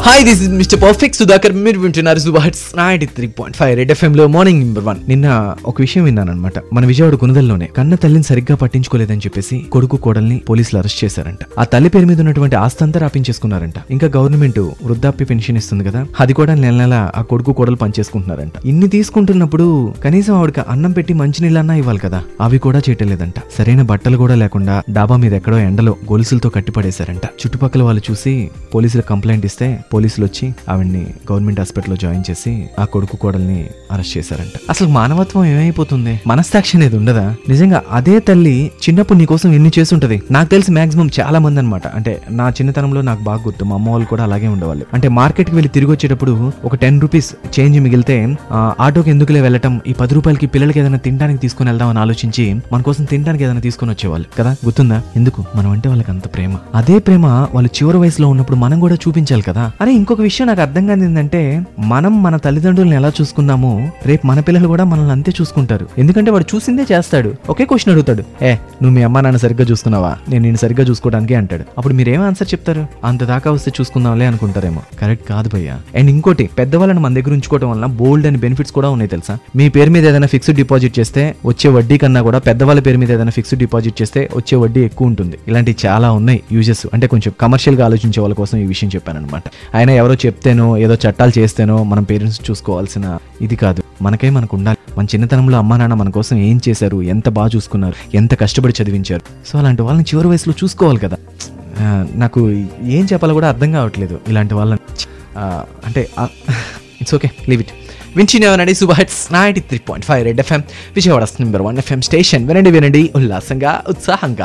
hi this is mister perfect Sudhakar మీరు వింటున్నారు సుబాట్స్ ninety three point five red FM లో మార్నింగ్ నెంబర్ వన్ నిన్న ఒక విషయం విన్నాను అనమాట మన విజయవాడ గుణదల్లోనే కన్న తల్లిని సరిగ్గా పట్టించుకోలేదని చెప్పేసి కొడుకు కోడల్ని పోలీసులు అరెస్ట్ చేశారంట ఆ తల్లి పేరు మీద ఉన్నటువంటి ఆస్తి అంతా రాపించేసుకున్నారంట ఇంకా గవర్నమెంట్ వృద్ధాప్య పెన్షన్ ఇస్తుంది కదా అది కూడా నెల నెల ఆ కొడుకు కోడలు పనిచేసుకుంటున్నారంట ఇన్ని తీసుకుంటున్నప్పుడు కనీసం ఆవిడకి అన్నం పెట్టి మంచినీళ్ళన్నా ఇవ్వాలి కదా అవి కూడా చేయటలేదంట సరైన బట్టలు కూడా లేకుండా డాబా మీద ఎక్కడో ఎండలో గొలుసులతో కట్టిపడేశారంట చుట్టుపక్కల వాళ్ళు చూసి పోలీసులు కంప్లైంట్ ఇస్తే పోలీసులు వచ్చి ఆవిడ్ని గవర్నమెంట్ హాస్పిటల్లో జాయిన్ చేసి ఆ కొడుకు కోడల్ని అరెస్ట్ చేశారంట అసలు మానవత్వం ఏమైపోతుంది మనస్తాక్షి అనేది ఉండదా నిజంగా అదే తల్లి చిన్నప్పుడు నీ కోసం ఎన్ని చేస్తుంటది నాకు తెలిసి మాక్సిమం చాలా మంది అనమాట అంటే నా చిన్నతనంలో నాకు బాగా గుర్తు మా అమ్మ వాళ్ళు కూడా అలాగే ఉండేవాళ్ళు అంటే మార్కెట్ కి వెళ్ళి తిరిగి వచ్చేటప్పుడు ఒక టెన్ రూపీస్ చేంజ్ మిగిలితే ఆ, ఆటోకి ఎందుకులే వెళ్ళటం ఈ పది రూపాయలకి పిల్లలకి ఏదైనా తినడానికి తీసుకొని వెళ్దామని ఆలోచించి మన కోసం తినడానికి ఏదైనా తీసుకొని వచ్చేవాళ్ళు కదా గుర్తుందా ఎందుకు మనం అంటే వాళ్ళకి అంత ప్రేమ అదే ప్రేమ వాళ్ళు చివరి వయసులో ఉన్నప్పుడు మనం కూడా చూపించాలి కదా అరే ఇంకొక విషయం నాకు అర్థం కాదు ఏంటంటే మనం మన తల్లిదండ్రులను ఎలా చూసుకున్నామో రేపు మన పిల్లలు కూడా మనల్ని అంతే చూసుకుంటారు ఎందుకంటే వాడు చూసిందే చేస్తాడు ఒకే క్వశ్చన్ అడుగుతాడు ఏ నువ్వు మీ అమ్మ నాన్న సరిగ్గా చూసుకున్నావా నేను నేను సరిగ్గా చూసుకోవడానికి అంటాడు అప్పుడు మీరు ఏం ఆన్సర్ చెప్తారు అంత దాకా వస్తే చూసుకుందాంలే అనుకుంటారేమో కరెక్ట్ కాదు భయ్యా అండ్ ఇంకోటి పెద్దవాళ్ళని మన దగ్గర ఉంచుకోవడం వల్ల బోల్డ్ అని బెనిఫిట్స్ కూడా ఉన్నాయి తెలుసా మీ పేరు మీద ఏదైనా ఫిక్స్డ్ డిపాజిట్ చేస్తే వచ్చే వడ్డీ కన్నా కూడా పెద్దవాళ్ళ పేరు మీద ఏదైనా ఫిక్స్డ్ డిపాజిట్ చేస్తే వచ్చే వడ్డీ ఎక్కువ ఉంటుంది ఇలాంటివి చాలా ఉన్నాయి యూజెస్ అంటే కొంచెం కమర్షియల్ గా ఆలోచించే వాళ్ళ కోసం ఈ విషయం చెప్పాను అనమాట ఆయన ఎవరో చెప్తేనో ఏదో చట్టాలు చేస్తేనో మనం పేరెంట్స్ చూసుకోవాల్సిన ఇది కాదు మనకై మనకు ఉండాలి మన చిన్నతనంలో అమ్మా నాన్న మన కోసం ఏం చేశారు ఎంత బాగా చూసుకున్నారు ఎంత కష్టపడి చదివించారు సో అలాంటి వాళ్ళని చివరి వయసులో చూసుకోవాలి కదా ఆ, నాకు ఏం చెప్పాలో కూడా అర్థం కావట్లేదు ఇలాంటి వాళ్ళని ఆ, అంటే ఇట్స్ ఓకే లీవ్ ఇట్ వించినవనండి super hits ninety three point five red FM Vijayawada number one FM station వినండి వినండి ఉల్లాసంగా ఉత్సాహంగా